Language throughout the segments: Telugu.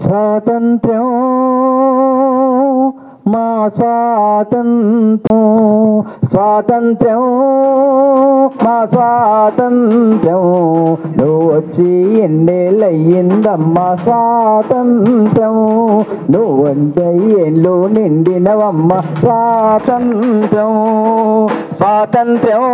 స్వాతంత్ర్యం మా స్వాతంత్ర్యం స్వాతంత్ర్యం మా స్వాతంత్ర్యం నువ్వు వచ్చి ఎన్నేళ్ళయ్యిందమ్మా స్వాతంత్ర్యం నువ్వు వంద ఏళ్ళు నిండినవమ్మ స్వాతంత్ర్యం స్వాతంత్ర్యం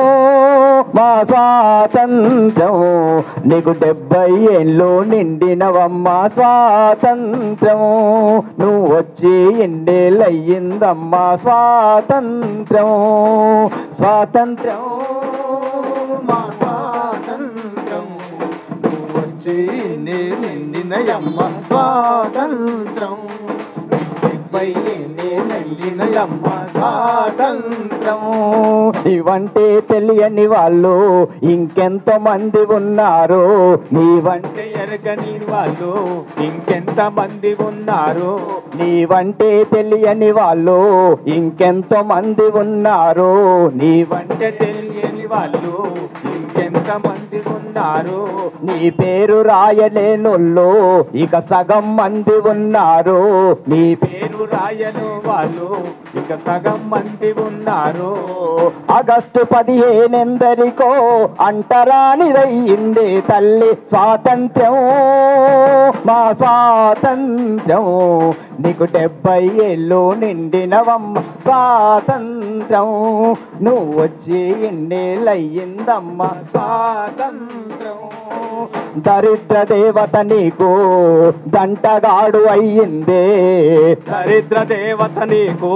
మా స్వాతంత్ర్యం నీకు డెబ్బై ఏళ్ళు నిండినవమ్మ స్వాతంత్ర్యం నువ్వు వచ్చి ఎన్నేళ్ళయ్యిందమ్మా స్వాతంత్ర్యం స్వాతంత్ర్యం మా స్వాతంత్ర్యం నువ్వు వచ్చి నిండినయమ్మ స్వాతంత్రం డెబ్బై ఏళ్ళేళ్ళయ్యిందమ్మ స్వాతంత్రం నీవంటే తెలియని వాళ్ళు ఇంకెంత మంది ఉన్నారు నీవంటే ఎరగని వాళ్ళు ఇంకెంత మంది ఉన్నారు నీవంటే తెలియని వాళ్ళు ఇంకెంత మంది ఉన్నారు నీవంటే తెలియని వాళ్ళు ఇంకెంత మంది ఉన్నారు నీ పేరు రాయలేనోళ్ళు ఇక సగం మంది ఉన్నారు నీ పేరు రాయను వాళ్ళు ఇక సగం మంది ఉన్నారు ఆగస్టు పదిహేనెందరికో అంటరానిదయ్యింది తల్లి స్వాతంత్ర్యం మా స్వాతంత్ర్యం నీకు డెబ్బై ఏళ్ళు నిండినవమ్మ స్వాతంత్ర్యం నువ్వు వచ్చి ఎన్నేళ్ళయ్యిందమ్మ స్వాతంత్ర్యం దరిద్ర దేవత నీకు దంటగాడు అయ్యిందే దరిద్ర దేవత నీకు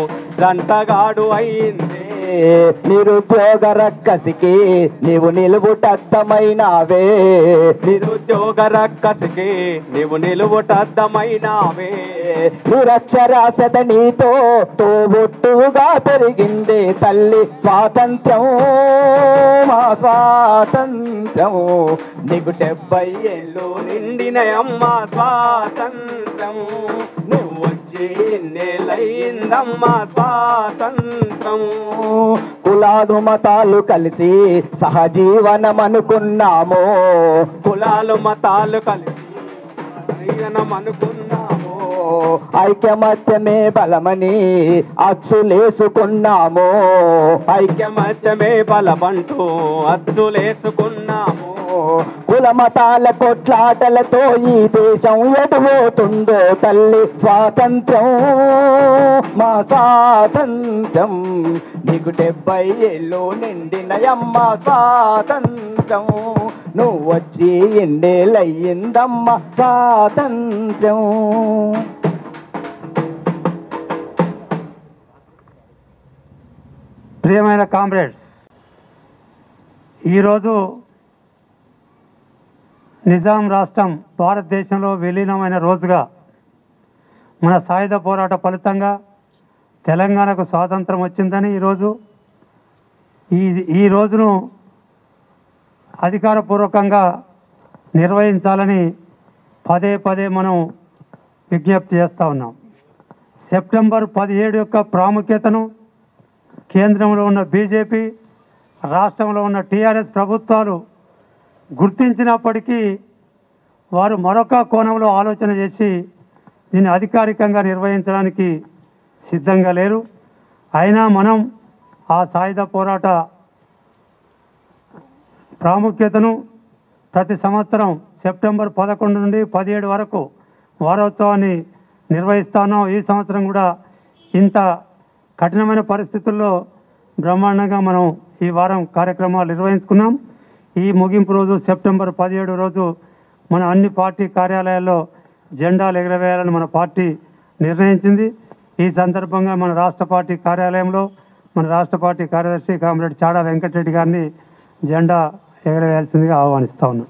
జంటగాడు అయ్యిందే నిరుద్యోగ రక్కసికి నీవు నిలువుటద్దమైనావే నిరుద్యోగ రక్కసికి నీవు నిలువుటద్దమైనావే నిరక్షరాస్యత నీతో తోబుట్టుగా పెరిగింది తల్లి స్వాతంత్ర్యం మా స్వాతంత్ర్యం నీకు డెబ్బై ఏళ్ళు నిండిన అమ్మ స్వాతంత్రం నువ్వు వచ్చి ఎన్నేళ్ళయిందమ్మ స్వాతంత్రం కులాలు మతాలు కలిసి సహజీవనం అనుకున్నాము కులాలు మతాలు కలిసి జీవనం అనుకున్నాము ఐక్యమత్యమే బలమని అచ్చులేసుకున్నాము ఐక్యమత్యమే బలమంటూ అచ్చులేసుకున్నాము కుల మతాల కొట్లాటలతో ఈ దేశం ఎటుపోతుందో తల్లి స్వాతంత్ర్యం మా స్వాతంత్ర్యం నీకు డెబ్బై ఏళ్ళు నిండినయమ్మ స్వాతంత్ర్యం నువ్వు వచ్చి ఎన్నేళ్ళయ్యిందమ్మ స్వాతంత్ర్యం ప్రియమైన కామ్రేడ్స్ ఈరోజు నిజాం రాష్ట్రం భారతదేశంలో విలీనమైన రోజుగా మన సాయుధ పోరాట ఫలితంగా తెలంగాణకు స్వాతంత్రం వచ్చిందని ఈరోజు ఈ ఈ రోజును అధికారపూర్వకంగా నిర్వహించాలని పదే పదే మనం విజ్ఞప్తి చేస్తూ ఉన్నాం సెప్టెంబర్ పదిహేడు యొక్క ప్రాముఖ్యతను కేంద్రంలో ఉన్న బీజేపీ రాష్ట్రంలో ఉన్న టీఆర్ఎస్ ప్రభుత్వాలు గుర్తించినప్పటికీ వారు మరొక కోణంలో ఆలోచన చేసి దీన్ని అధికారికంగా నిర్వహించడానికి సిద్ధంగా లేరు అయినా మనం ఆ సాయుధ పోరాట ప్రాముఖ్యతను ప్రతి సంవత్సరం సెప్టెంబర్ పదకొండు నుండి పదిహేడు వరకు వారోత్సవాన్ని నిర్వహిస్తాను ఈ సంవత్సరం కూడా ఇంత కఠినమైన పరిస్థితుల్లో బ్రహ్మాండంగా మనం ఈ వారం కార్యక్రమాలు నిర్వహించుకున్నాం ఈ ముగింపు రోజు సెప్టెంబర్ పదిహేడు రోజు మన అన్ని పార్టీ కార్యాలయాల్లో జెండాలు ఎగరవేయాలని మన పార్టీ నిర్ణయించింది ఈ సందర్భంగా మన రాష్ట్ర పార్టీ కార్యాలయంలో మన రాష్ట్ర పార్టీ కార్యదర్శి కామరెడ్డి చాడా వెంకటరెడ్డి గారిని జెండా ఎగరవేయాల్సిందిగా ఆహ్వానిస్తా ఉన్నాం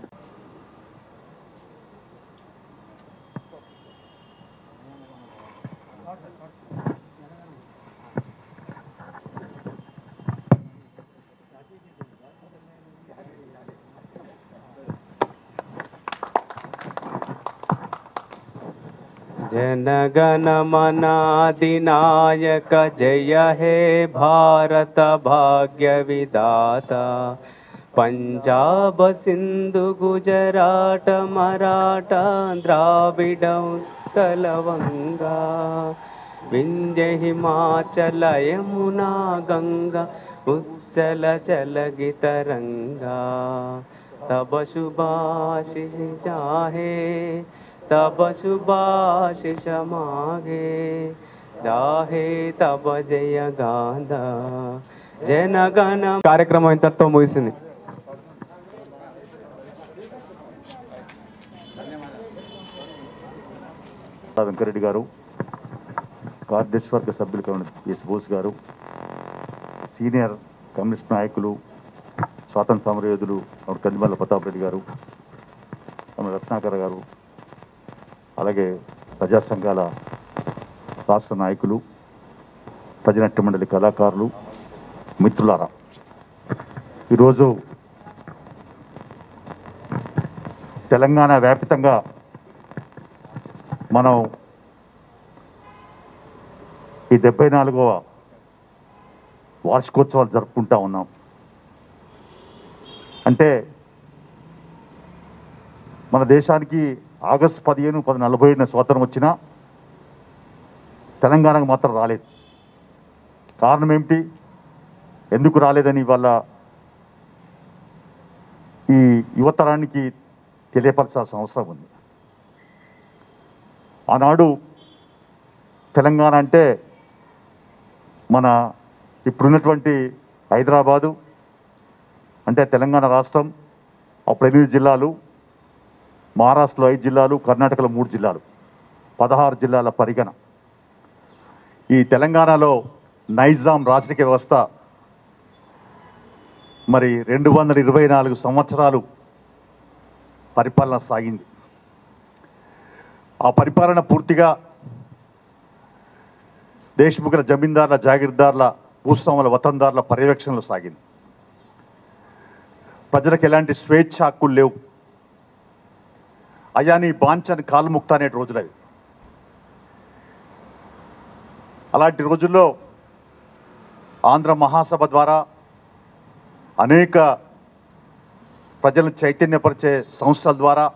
जनगण मनादिनायक जय हे भारत भाग्य विदाता పంజాబ సింధు గుజరాట మరాఠ ద్రావిడ ఉత్కలవంగా వింధ్య హిమాచల యమునా గంగా ఉచ్చల చలగితరంగా तब सुभाषिष चाहे तब सुभाषिष मागे जाहे तब జయ గాంధ జనగణ కార్యక్రమం ఇంతటితో ముగిసింది వెంకరెడ్డి గారు కార్యదర్శివర్గ సభ్యులు కావాలి ఎస్ బోస్ గారు సీనియర్ కమ్యూనిస్ట్ నాయకులు స్వాతంత్ర సమరయోధులు ఆవిడ కందిమల్ల ప్రతాప్ రెడ్డి గారు ఆమె రత్నాకర్ గారు అలాగే ప్రజా సంఘాల రాష్ట్ర నాయకులు ప్రజనాట్య మండలి కళాకారులు మిత్రులారా ఈరోజు తెలంగాణ వ్యాపితంగా మనం ఈ డెబ్బై నాలుగవ వార్షికోత్సవాలు జరుపుకుంటా ఉన్నాం అంటే మన దేశానికి ఆగస్టు పదిహేను పది నలభై ఏడున స్వాతంత్రం వచ్చినా తెలంగాణకు మాత్రం రాలేదు కారణం ఏమిటి ఎందుకు రాలేదని వాళ్ళ ఈ యువతరానికి తెలియపరచాల్సిన అవసరం ఉంది ఆనాడు తెలంగాణ అంటే మన ఇప్పుడున్నటువంటి హైదరాబాదు అంటే తెలంగాణ రాష్ట్రం అప్పుడు ఎనిమిది జిల్లాలు మహారాష్ట్రలో ఐదు జిల్లాలు కర్ణాటకలో మూడు జిల్లాలు పదహారు జిల్లాల పరిగణ ఈ తెలంగాణలో నైజాం రాజకీయ వ్యవస్థ మరి రెండు వందల ఇరవై నాలుగు సంవత్సరాలు పరిపాలన సాగింది ఆ పరిపాలన పూర్తిగా దేశముఖుల జమీందార్ల జాగీర్దార్ల భూస్వాముల వతందారుల పర్యవేక్షణలో సాగింది ప్రజలకు ఎలాంటి స్వేచ్ఛ హక్కులు లేవు అయాని బాంచన్ కాల్ముక్త అనే రోజులు అవి అలాంటి రోజుల్లో ఆంధ్ర మహాసభ ద్వారా అనేక ప్రజలను చైతన్యపరిచే సంస్థల ద్వారా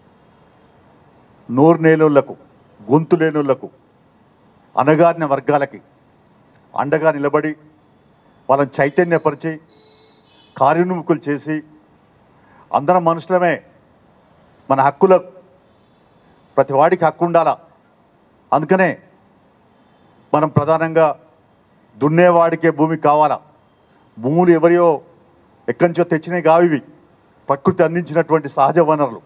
నోరు నేలోళ్లకు గొంతు లేనోళ్లకు అణగారిన వర్గాలకి అండగా నిలబడి వాళ్ళని చైతన్యపరిచి కార్యోన్ముఖులు చేసి అందరం మనుషులమే మన హక్కుల ప్రతి వాడికి హక్కు ఉండాలా అందుకనే మనం ప్రధానంగా దున్నేవాడికే భూమి కావాలా భూములు ఎవరియో ఎక్కడి నుంచో తెచ్చినవి కావు ఇవి ప్రకృతి అందించినటువంటి సహజ వనరులు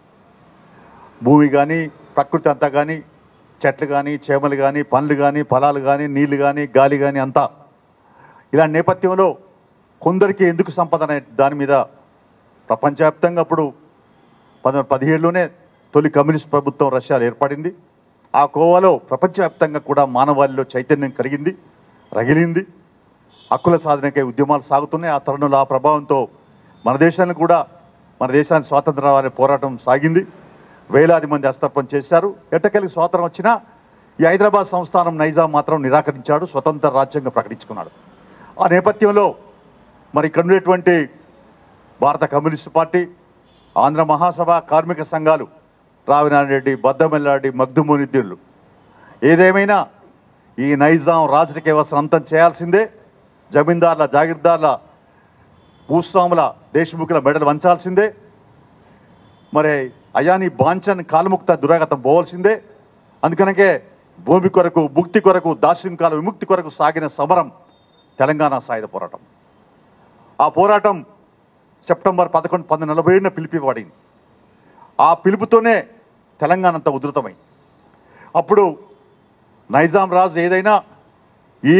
భూమి కానీ ప్రకృతి అంతా కానీ చెట్లు కానీ చేమలు కానీ పండ్లు కానీ ఫలాలు కానీ నీళ్లు కానీ గాలి కానీ అంతా ఇలాంటి నేపథ్యంలో కొందరికి ఎందుకు సంపద అనే దాని మీద ప్రపంచవ్యాప్తంగా అప్పుడు పంతొమ్మిది పదిహేడులోనే తొలి కమ్యూనిస్ట్ ప్రభుత్వం రష్యాలో ఏర్పడింది ఆ కోవాలో ప్రపంచవ్యాప్తంగా కూడా మానవాళిలో చైతన్యం కలిగింది రగిలింది హక్కుల సాధనకై ఉద్యమాలు సాగుతున్నాయి ఆ తరుణంలో ఆ ప్రభావంతో మన దేశాన్ని కూడా మన దేశానికి స్వాతంత్రం రావాలనే పోరాటం సాగింది వేలాది మంది అస్తర్పం చేశారు ఎట్టకెళ్ళి స్వాతంత్రం వచ్చినా ఈ హైదరాబాద్ సంస్థానం నైజాం మాత్రం నిరాకరించాడు స్వతంత్ర రాజ్యంగా ప్రకటించుకున్నాడు ఆ నేపథ్యంలో మరి ఇక్కడ ఉండేటువంటి భారత కమ్యూనిస్టు పార్టీ ఆంధ్ర మహాసభ కార్మిక సంఘాలు రావినారెడ్డి బద్దమెల్లారెడ్డి మగ్దుమోనిద్దీన్లు ఏదేమైనా ఈ నైజాం రాజకీయ వ్యవస్థను అంతం చేయాల్సిందే జమీందార్ల జాగీర్దార్ల భూస్వాముల దేశముఖుల మెడలు వంచాల్సిందే మరి అయాని బాంచన్ కాలుముక్త దురాగతం పోవాల్సిందే అందుకనకే భూమి కొరకు ముక్తి కొరకు దాశృంకాల విముక్తి కొరకు సాగిన సమరం తెలంగాణ సాయుధ పోరాటం ఆ పోరాటం సెప్టెంబర్ పదకొండు పంతొమ్మిది నలభై ఏడున పిలిపివ్వబడింది ఆ పిలుపుతోనే తెలంగాణ అంతా ఉధృతమైంది అప్పుడు నైజాం రాజు ఏదైనా ఈ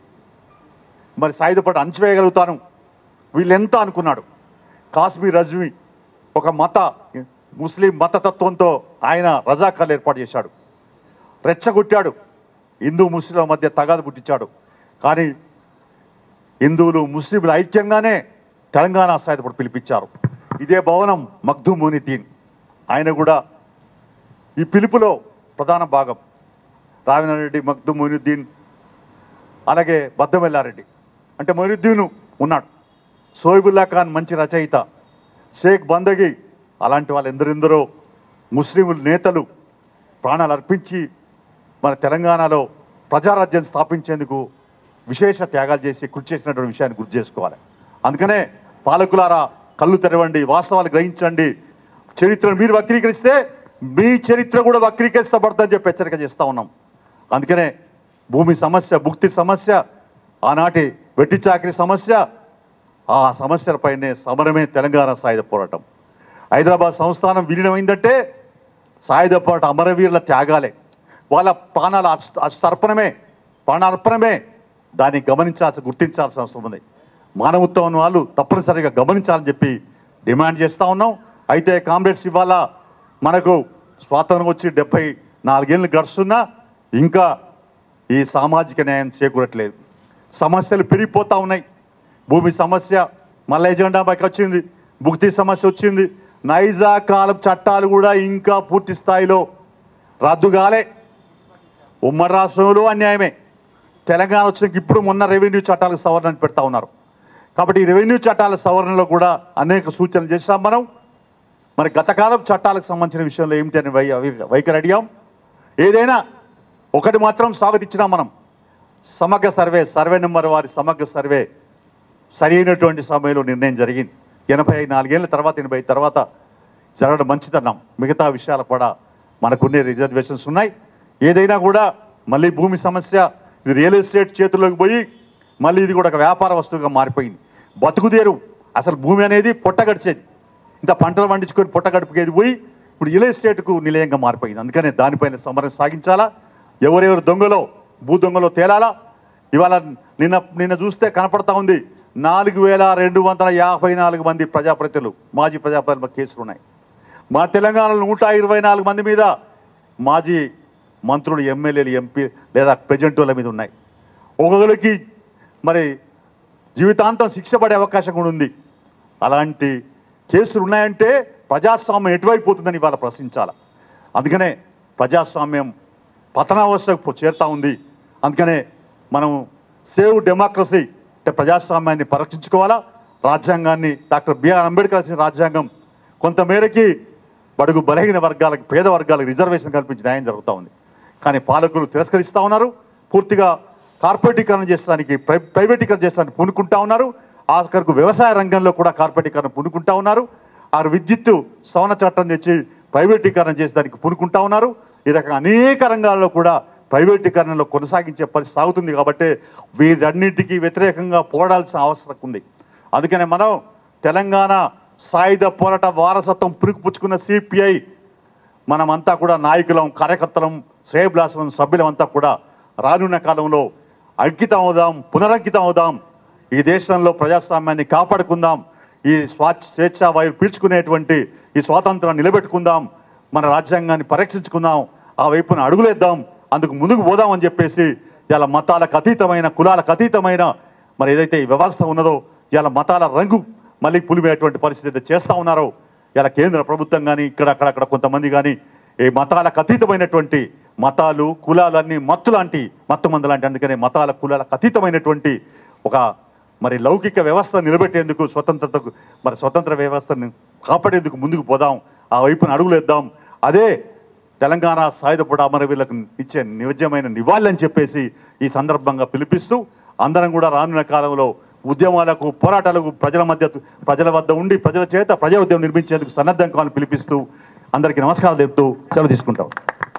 మరి సాయుధపడి అంచివేయగలుగుతాను వీళ్ళెంత అనుకున్నాడు కాశ్మీర్ రజ్వి ఒక మత ముస్లిం మతతత్వంతో ఆయన రజాకాలు ఏర్పాటు చేశాడు రెచ్చగొట్టాడు హిందూ ముస్లింల మధ్య తగాదు పుట్టించాడు కానీ హిందువులు ముస్లింలు ఐక్యంగానే తెలంగాణ సాయుధపడి పిలిపించారు ఇదే భవనం మగ్ధు మోనితీన్ ఆయన కూడా ఈ పిలుపులో ప్రధాన భాగం రావినారెడ్డి మగ్ధు మొయినుద్దీన్ అలాగే బద్దమెల్లారెడ్డి అంటే మొయినుద్దీన్ ఉన్నాడు సోయిబుల్లా ఖాన్ మంచి రచయిత షేక్ బందగి అలాంటి వాళ్ళు ఎందరెందరో ముస్లింల నేతలు ప్రాణాలు అర్పించి మన తెలంగాణలో ప్రజారాజ్యం స్థాపించేందుకు విశేష త్యాగాలు చేసి కృషి చేసినటువంటి విషయాన్ని గుర్తు చేసుకోవాలి అందుకనే పాలకులారా కళ్ళు తెరవండి వాస్తవాలు గ్రహించండి చరిత్రను మీరు వక్రీకరిస్తే మీ చరిత్ర కూడా వక్రీకరిస్తబడదని చెప్పి హెచ్చరిక చేస్తూ ఉన్నాం అందుకనే భూమి సమస్య భుక్తి సమస్య ఆనాటి వెట్టి చాకరీ సమస్య ఆ సమస్యలపైనే సమరమే తెలంగాణ సాయుధ పోరాటం హైదరాబాద్ సంస్థానం విలీనమైందంటే సాయుధ పోరాట అమరవీరుల త్యాగాలే వాళ్ళ ప్రాణాల అస్- అస్తర్పణమే ప్రాణార్పణమే దాన్ని గమనించాల్సి గుర్తించాల్సిన అవసరం ఉంది మానవత్వం ఉన్న వాళ్ళు తప్పనిసరిగా గమనించాలని చెప్పి డిమాండ్ చేస్తూ ఉన్నాం అయితే కామ్రేడ్స్ ఇవాళ మనకు స్వాతంత్రం వచ్చి డెబ్బై నాలుగేళ్ళు గడుస్తున్నా ఇంకా ఈ సామాజిక న్యాయం చేకూరట్లేదు సమస్యలు పెరిగిపోతూ ఉన్నాయి భూమి సమస్య మళ్ళీ ఎజెండా పైకి వచ్చింది భుక్తి సమస్య వచ్చింది నైజా కాలం చట్టాలు కూడా ఇంకా పూర్తి స్థాయిలో రద్దు కాలే ఉమ్మడి రాష్ట్రంలో అన్యాయమే తెలంగాణ వచ్చినాక ఇప్పుడు మొన్న రెవెన్యూ చట్టాలకు సవరణ అని పెడతా ఉన్నారు కాబట్టి ఈ రెవెన్యూ చట్టాల సవరణలో కూడా అనేక సూచనలు చేశాం మనం మరి గతకాలం చట్టాలకు సంబంధించిన విషయంలో ఏమిటి అని వై వై- వైఖరి అడిగాం ఏదైనా ఒకటి మాత్రం స్వాగతించినాం మనం సమగ్ర సర్వే సర్వే నెంబర్ వారి సమగ్ర సర్వే సరైనటువంటి సమయంలో నిర్ణయం జరిగింది ఎనభై నాలుగేళ్ల తర్వాత ఎనభై తర్వాత జరగడం మంచిదన్నాం మిగతా విషయాలు కూడా మనకున్నే రిజర్వేషన్స్ ఉన్నాయి ఏదైనా కూడా మళ్ళీ భూమి సమస్య ఇది రియల్ ఎస్టేట్ చేతుల్లోకి పోయి మళ్ళీ ఇది కూడా ఒక వ్యాపార వస్తువుగా మారిపోయింది బతుకుదేరు అసలు భూమి అనేది పొట్టగడిచేది ఇంత పంటలు పండించుకొని పొట్టగడుపుకేది పోయి ఇప్పుడు రియల్ ఎస్టేట్కు నిలయంగా మారిపోయింది అందుకనే దానిపైన సమరం సాగించాలా ఎవరెవరు దొంగలో భూ దొంగలో తేలాలా ఇవాళ నిన్న నిన్న చూస్తే కనపడతా ఉంది నాలుగు వేల రెండు వందల యాభై నాలుగు మంది ప్రజాప్రతినిధులు మాజీ ప్రజాప్రతినిధుల కేసులు ఉన్నాయి మా తెలంగాణలో నూట ఇరవై నాలుగు మంది మీద మాజీ మంత్రులు ఎమ్మెల్యేలు ఎంపీ లేదా ప్రెజెంటోళ్ళ మీద ఉన్నాయి ఒక్కొక్కరికి మరి జీవితాంతం శిక్ష పడే అవకాశం కూడా ఉంది అలాంటి కేసులు ఉన్నాయంటే ప్రజాస్వామ్యం ఎటువైపు పోతుందని ఇవాళ ప్రశ్నించాలి అందుకనే ప్రజాస్వామ్యం పతనావస్థకు చేరుతా ఉంది అందుకనే మనం సేవ్ డెమోక్రసీ అంటే ప్రజాస్వామ్యాన్ని పరిరక్షించుకోవాలా రాజ్యాంగాన్ని డాక్టర్ బిఆర్ అంబేద్కర్ రాసిన రాజ్యాంగం కొంతమేరకి బడుగు బలహీన వర్గాలకు పేద వర్గాలకు రిజర్వేషన్ కల్పించి న్యాయం జరుగుతూ ఉంది కానీ పాలకులు తిరస్కరిస్తూ ఉన్నారు పూర్తిగా కార్పొరేటీకరణ చేసడానికి ప్రై ప్రైవేటీకరణ చేసడానికి పూనుకుంటా ఉన్నారు ఆఖరకు వ్యవసాయ రంగంలో కూడా కార్పొరేటీకరణ పూనుకుంటా ఉన్నారు ఆ విద్యుత్తు సవన చట్టం తెచ్చి ప్రైవేటీకరణ చేసేదానికి పూనుకుంటా ఉన్నారు ఈ రకంగా అనేక రంగాల్లో కూడా ప్రైవేటీకరణలో కొనసాగించే పరిస్థితి సాగుతుంది కాబట్టి వీరన్నిటికీ వ్యతిరేకంగా పోరాడాల్సిన అవసరం ఉంది అందుకనే మనం తెలంగాణ సాయుధ పోరాట వారసత్వం పురుకుపుచ్చుకున్న సిపిఐ మనమంతా కూడా నాయకులం కార్యకర్తలం శ్రేయభిలాషులం సభ్యులం అంతా కూడా రానున్న కాలంలో అంకితం అవుదాం పునరంకితం అవుదాం ఈ దేశంలో ప్రజాస్వామ్యాన్ని కాపాడుకుందాం ఈ స్వా స్వేచ్ఛ వాయువు పీల్చుకునేటువంటి ఈ స్వాతంత్రాన్ని నిలబెట్టుకుందాం మన రాజ్యాంగాన్ని పరీక్షించుకుందాం ఆ వైపున అడుగులేద్దాం అందుకు ముందుకు పోదామని చెప్పేసి ఇలా మతాలకు అతీతమైన కులాలకు అతీతమైన మరి ఏదైతే ఈ వ్యవస్థ ఉన్నదో ఇలా మతాల రంగు మళ్ళీ పులిమేటువంటి పరిస్థితి అయితే చేస్తూ ఉన్నారో ఇలా కేంద్ర ప్రభుత్వం కానీ ఇక్కడ అక్కడక్కడ కొంతమంది కానీ ఈ మతాలకు అతీతమైనటువంటి మతాలు కులాలన్నీ మత్తు లాంటి మత్తు మందు లాంటి అందుకనే మతాల కులాలకు అతీతమైనటువంటి ఒక మరి లౌకిక వ్యవస్థ నిలబెట్టేందుకు స్వతంత్రతకు మరి స్వతంత్ర వ్యవస్థను కాపాడేందుకు ముందుకు పోదాం ఆ వైపున అడుగులేద్దాం అదే తెలంగాణ సాయుధపడ అమరవీరులకు ఇచ్చే నిజమైన నివాళి అని చెప్పేసి ఈ సందర్భంగా పిలిపిస్తూ అందరం కూడా రానున్న కాలంలో ఉద్యమాలకు పోరాటాలకు ప్రజల మధ్య ప్రజల వద్ద ఉండి ప్రజల చేత ప్రజా ఉద్యమం నిర్మించేందుకు సన్నద్ధం కావాలని పిలిపిస్తూ అందరికీ నమస్కారాలు చెప్తూ సెలవు తీసుకుంటాం